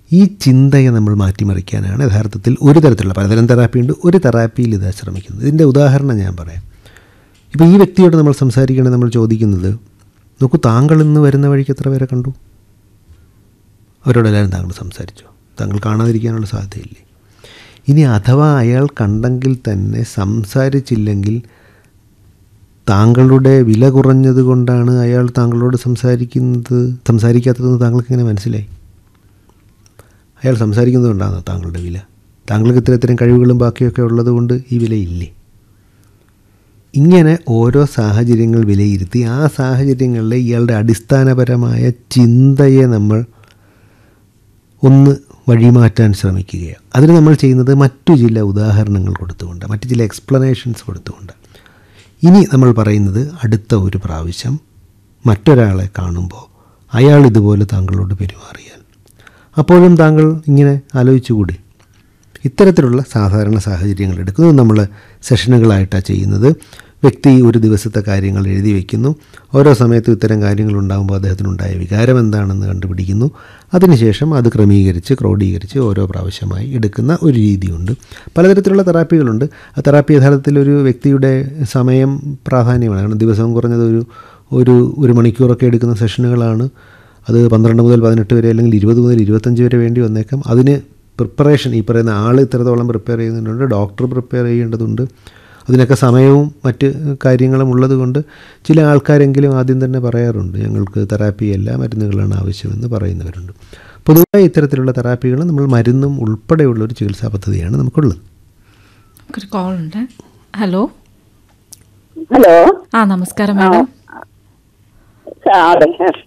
ഈ ചിന്തയെ നമ്മൾ മാറ്റിമറിക്കാനാണ് യഥാർത്ഥത്തിൽ ഒരു തരത്തിലുള്ള പലതരം തെറാപ്പിയുണ്ട് ഒരു തെറാപ്പിയിൽ ഇത് ശ്രമിക്കുന്നത് ഇതിൻ്റെ ഉദാഹരണം ഞാൻ പറയാം ഇപ്പോൾ ഈ വ്യക്തിയോട് നമ്മൾ സംസാരിക്കുകയാണെങ്കിൽ നമ്മൾ ചോദിക്കുന്നത് നോക്കൂ താങ്കൾ ഇന്ന് വരുന്ന വഴിക്ക് എത്ര പേരെ കണ്ടു അവരോടെല്ലാവരും താങ്കൾ സംസാരിച്ചു താങ്കൾ കാണാതിരിക്കാനുള്ള സാധ്യതയില്ലേ ഇനി അഥവാ അയാൾ കണ്ടെങ്കിൽ തന്നെ സംസാരിച്ചില്ലെങ്കിൽ താങ്കളുടെ വില കുറഞ്ഞത് കൊണ്ടാണ് അയാൾ താങ്കളോട് സംസാരിക്കുന്നത് സംസാരിക്കാത്തതെന്ന് താങ്കൾക്ക് എങ്ങനെ മനസ്സിലായി അയാൾ സംസാരിക്കുന്നത് കൊണ്ടാണ് താങ്കളുടെ വില താങ്കൾക്ക് ഇത്തരത്തിലും കഴിവുകളും ബാക്കിയൊക്കെ ഉള്ളത് കൊണ്ട് ഈ വിലയില്ലേ ഇങ്ങനെ ഓരോ സാഹചര്യങ്ങൾ വിലയിരുത്തി ആ സാഹചര്യങ്ങളിലെ ഇയാളുടെ അടിസ്ഥാനപരമായ ചിന്തയെ നമ്മൾ ഒന്ന് വഴിമാറ്റാൻ ശ്രമിക്കുകയാണ് അതിന് നമ്മൾ ചെയ്യുന്നത് മറ്റു ചില ഉദാഹരണങ്ങൾ കൊടുത്തുകൊണ്ട് മറ്റു ചില എക്സ്പ്ലനേഷൻസ് കൊടുത്തുകൊണ്ട് ഇനി നമ്മൾ പറയുന്നത് അടുത്ത ഒരു പ്രാവശ്യം മറ്റൊരാളെ കാണുമ്പോൾ അയാൾ ഇതുപോലെ താങ്കളോട് പെരുമാറിയാൽ അപ്പോഴും താങ്കൾ ഇങ്ങനെ ആലോചിച്ചുകൂടി ഇത്തരത്തിലുള്ള സാധാരണ സാഹചര്യങ്ങൾ എടുക്കുന്നത് നമ്മൾ സെഷനുകളായിട്ടാണ് ചെയ്യുന്നത് വ്യക്തി ഒരു ദിവസത്തെ കാര്യങ്ങൾ എഴുതി വയ്ക്കുന്നു ഓരോ സമയത്തും ഇത്തരം കാര്യങ്ങൾ ഉണ്ടാകുമ്പോൾ അദ്ദേഹത്തിനുണ്ടായ വികാരം എന്താണെന്ന് കണ്ടുപിടിക്കുന്നു അതിനുശേഷം അത് ക്രമീകരിച്ച് ക്രോഡീകരിച്ച് ഓരോ പ്രാവശ്യമായി എടുക്കുന്ന ഒരു രീതിയുണ്ട് പലതരത്തിലുള്ള തെറാപ്പികളുണ്ട് ആ തെറാപ്പി യഥാർത്ഥത്തിൽ ഒരു വ്യക്തിയുടെ സമയം പ്രാധാന്യമാണ് കാരണം ദിവസം കുറഞ്ഞത് ഒരു ഒരു ഒരു മണിക്കൂറൊക്കെ എടുക്കുന്ന സെഷനുകളാണ് അത് പന്ത്രണ്ട് മുതൽ പതിനെട്ട് വരെ അല്ലെങ്കിൽ ഇരുപത് മുതൽ ഇരുപത്തഞ്ച് വരെ വേണ്ടി വന്നേക്കാം അതിന് പ്രിപ്പറേഷൻ ഈ പറയുന്ന ആൾ ഇത്രത്തോളം പ്രിപ്പയർ ചെയ്യുന്നുണ്ട് ഡോക്ടർ പ്രിപ്പയർ ചെയ്യേണ്ടതുണ്ട് അതിനൊക്കെ സമയവും മറ്റ് കാര്യങ്ങളും ഉള്ളത് കൊണ്ട് ചില ആൾക്കാരെങ്കിലും ആദ്യം തന്നെ പറയാറുണ്ട് ഞങ്ങൾക്ക് തെറാപ്പിയല്ല മരുന്നുകളാണ് ആവശ്യമെന്ന് പറയുന്നവരുണ്ട് പൊതുവായി ഇത്തരത്തിലുള്ള തെറാപ്പികൾ നമ്മൾ മരുന്നും ഉൾപ്പെടെയുള്ള ഒരു ചികിത്സാ പദ്ധതിയാണ് നമുക്കുള്ളത് ഒരു കോൾ ഉണ്ട് ഹലോ ഹലോ ആ നമസ്കാരം മാഡം ആ, അതെ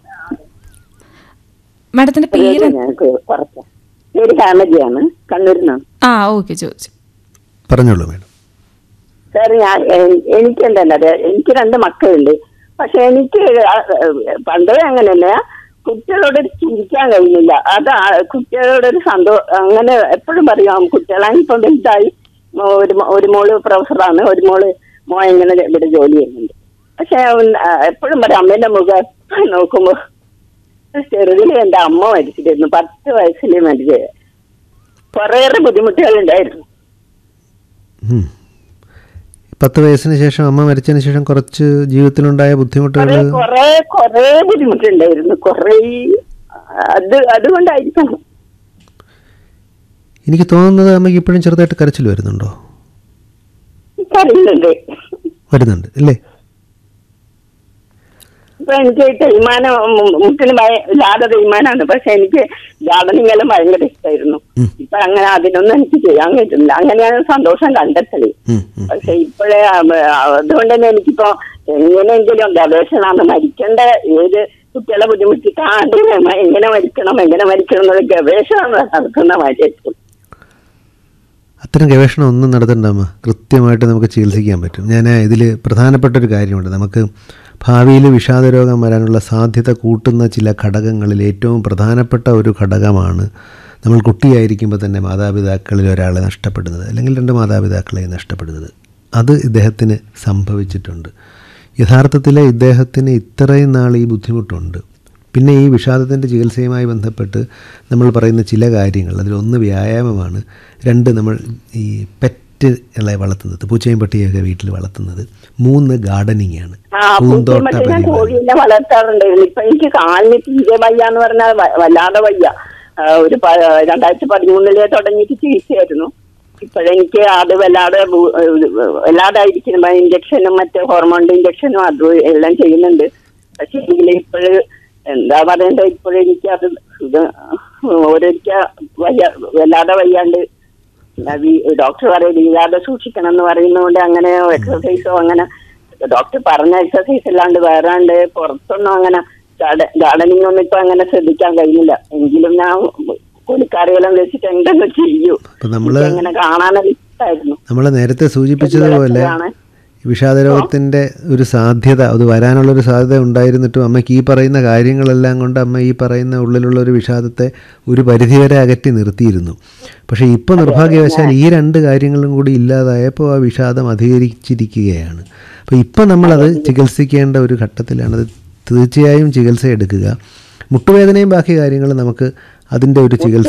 മാഡത്തിന്റെ പേര് ഞങ്ങൾക്ക് കുറച്ച് പേര് ഹാമജിയാണ് കണ്ണൂരിൽ നിന്നാണ് ആ ഓക്കെ ചോദിച്ചു പറഞ്ഞോളൂ മേഡം സാർ ഞാൻ എ- എനിക്ക് എന്താ എനിക്ക് രണ്ട് മക്കളുണ്ട് പക്ഷെ എനിക്ക് ആ- പണ്ടേ അങ്ങനെയല്ല കുട്ടികളോട് ചിരിക്കാൻ കഴിയുന്നില്ല അത് ആ- കുട്ടികളോടൊരു സന്തോഷം അങ്ങനെ എപ്പോഴും പറയാം കുട്ടികളാണ് ഇപ്പം വലുതായി മോ- ഒരു മോ- ഒരു മോള് പ്രൊഫസറാണ് ഒരു മോള് മോ ഇങ്ങനെ ഇവിടെ ജോലി ചെയ്യുന്നുണ്ട് പക്ഷെ എപ്പോഴും പറയാം അമ്മേന്റെ മുഖം നോക്കുമ്പോ ചെറുതില് എന്റെ അമ്മ മരിച്ചിരുന്നു പത്ത് വയസ്സിൽ മരിച്ചത് കുറേയേറെ ബുദ്ധിമുട്ടുകളുണ്ടായിരുന്നു ഉം. പത്ത് വയസ്സിന് ശേഷം അമ്മ മരിച്ചതിന് ശേഷം കുറച്ച് ജീവിതത്തിലുണ്ടായ ബുദ്ധിമുട്ടുകൾ കൊറേ കൊറേ കൊറേ ബുദ്ധിമുട്ടുണ്ടായിരുന്നു കൊറേ അത് അതുകൊണ്ടായിരിക്കണം എനിക്ക് തോന്നുന്നത് അമ്മയ്ക്ക് ഇപ്പോഴും ചെറുതായിട്ട് കരച്ചിൽ വരുന്നുണ്ടോ കറിയുന്നുണ്ട് വരുന്നുണ്ട് അല്ലേ ഇപ്പൊ എനിക്ക് തേയ്മാനം മു- മുട്ടിന് ഭയ- ലാത തേയ്മാനാണ് പക്ഷെ എനിക്ക് ഗാർഡനിങ് എല്ലാം ഭയങ്കര ഇഷ്ടമായിരുന്നു ഉം. ഇപ്പൊ അങ്ങനെ അതിനൊന്നും എനിക്ക് ചെയ്യാൻ പറ്റുന്നില്ല അങ്ങനെയാണ് സന്തോഷം കണ്ടെത്തല് ഉം, ഉം. പക്ഷെ ഇപ്പോഴേ അതുകൊണ്ട് തന്നെ എനിക്കിപ്പോ എങ്ങനെയെങ്കിലും ഗവേഷണമാണ് മരിക്കേണ്ട ഏത് കുട്ടികളെ ബുദ്ധിമുട്ടിക്കാണ്ട് എങ്ങനെ മരിക്കണം എങ്ങനെ മരിക്കണം എന്നുള്ള ഗവേഷണം നടത്തുന്ന മാതിരിയായിരിക്കും അത്തരം ഗവേഷണം ഒന്നും നടത്തണ്ട അമ്മ കൃത്യമായിട്ട് നമുക്ക് ചികിത്സിക്കാൻ പറ്റും ഞാൻ ഇതിൽ പ്രധാനപ്പെട്ട ഒരു കാര്യമുണ്ട് നമുക്ക് ഭാവിയിൽ വിഷാദരോഗം വരാനുള്ള സാധ്യത കൂട്ടുന്ന ചില ഘടകങ്ങളിൽ ഏറ്റവും പ്രധാനപ്പെട്ട ഒരു ഘടകമാണ് നമ്മൾ കുട്ടിയായിരിക്കുമ്പോൾ തന്നെ മാതാപിതാക്കളിൽ ഒരാളെ നഷ്ടപ്പെടുന്നത് അല്ലെങ്കിൽ രണ്ട് മാതാപിതാക്കളെ നഷ്ടപ്പെടുന്നത് അത് ഇദ്ദേഹത്തിന് സംഭവിച്ചിട്ടുണ്ട് യഥാർത്ഥത്തിൽ ഇദ്ദേഹത്തിന് ഇത്രയും നാൾ ഈ ബുദ്ധിമുട്ടുണ്ട് പിന്നെ ഈ വിഷാദത്തിൻ്റെ ചികിത്സയുമായി ബന്ധപ്പെട്ട് നമ്മൾ പറയുന്ന ചില കാര്യങ്ങൾ അതിലൊന്ന് വ്യായാമമാണ് രണ്ട് നമ്മൾ ഈ പെറ്റുകളെ വളർത്തുന്നത് പൂച്ചയും പട്ടിയൊക്കെ വീട്ടിൽ വളർത്തുന്നത് മൂന്ന് ഗാർഡനിങ് ആണ് ആ പൂന്തോട്ട പൂച്ചയും മറ്റേ ഞാൻ പരിപാലനം കോഴീനെ വളർത്താറുണ്ടായിരുന്നു ഇപ്പൊ എനിക്ക് കാലിന് തീരെ വയ്യ എന്ന് പറഞ്ഞാൽ വ- വല്ലാതെ വയ്യ ആ, ഒരു പ- രണ്ടായിരത്തി പതിമൂന്നിലെ തുടങ്ങിയിട്ട് ചികിത്സയായിരുന്നു ഇപ്പോഴെനിക്ക് അത് വല്ലാതെ ബു- വല്ലാതായിരിക്കും ഇഞ്ചക്ഷനും മറ്റേ ഹോർമോണിന്റെ ഇഞ്ചക്ഷനും അതും എല്ലാം ചെയ്യുന്നുണ്ട് പക്ഷെ എങ്കിൽ ഇപ്പോഴ് എന്താ പറയണ്ടേ ഇപ്പോഴെനിക്ക് അത് ഇത് ഓരോരിക്ക വയ്യ വല്ലാതെ വയ്യാണ്ട് ഡോക്ടർ പറയും ഇല്ലാതെ സൂക്ഷിക്കണം എന്ന് പറയുന്നതുകൊണ്ട് അങ്ങനെ എക്സസൈസോ അങ്ങനെ ഡോക്ടർ പറഞ്ഞ എക്സസൈസ് അല്ലാണ്ട് വേറാണ്ട് പുറത്തൊന്നും അങ്ങനെ ഗാർഡനിങ് ഒന്നും ഇപ്പൊ അങ്ങനെ ശ്രദ്ധിക്കാൻ കഴിയില്ല എങ്കിലും ഞാൻ കൂലിക്കാരികളെല്ലാം വെച്ചിട്ട് എന്തെങ്കിലും ചെയ്യൂ അപ്പം നമ്മൾ എനിക്ക് അങ്ങനെ കാണാനൊരു ഇഷ്ടമായിരുന്നു നമ്മൾ നേരത്തെ സൂചിപ്പിച്ചതുപോലെ ഡോക്ടറാണ്. വിഷാദരോഗത്തിൻ്റെ ഒരു സാധ്യത അത് വരാനുള്ളൊരു സാധ്യത ഉണ്ടായിരുന്നിട്ടും അമ്മയ്ക്ക് ഈ പറയുന്ന കാര്യങ്ങളെല്ലാം കൊണ്ട് അമ്മ ഈ പറയുന്ന ഉള്ളിലുള്ള ഒരു വിഷാദത്തെ ഒരു പരിധിവരെ അകറ്റി നിർത്തിയിരുന്നു പക്ഷേ ഇപ്പോൾ നിർഭാഗ്യവശാൽ ഈ രണ്ട് കാര്യങ്ങളും കൂടി ഇല്ലാതായപ്പോൾ ആ വിഷാദം അധികരിച്ചിരിക്കുകയാണ് അപ്പോൾ ഇപ്പം നമ്മളത് ചികിത്സിക്കേണ്ട ഒരു ഘട്ടത്തിലാണത് തീർച്ചയായും ചികിത്സ എടുക്കുക മുട്ടുവേദനയും ബാക്കി കാര്യങ്ങളും നമുക്ക് അതിൻ്റെ ഒരു ചികിത്സ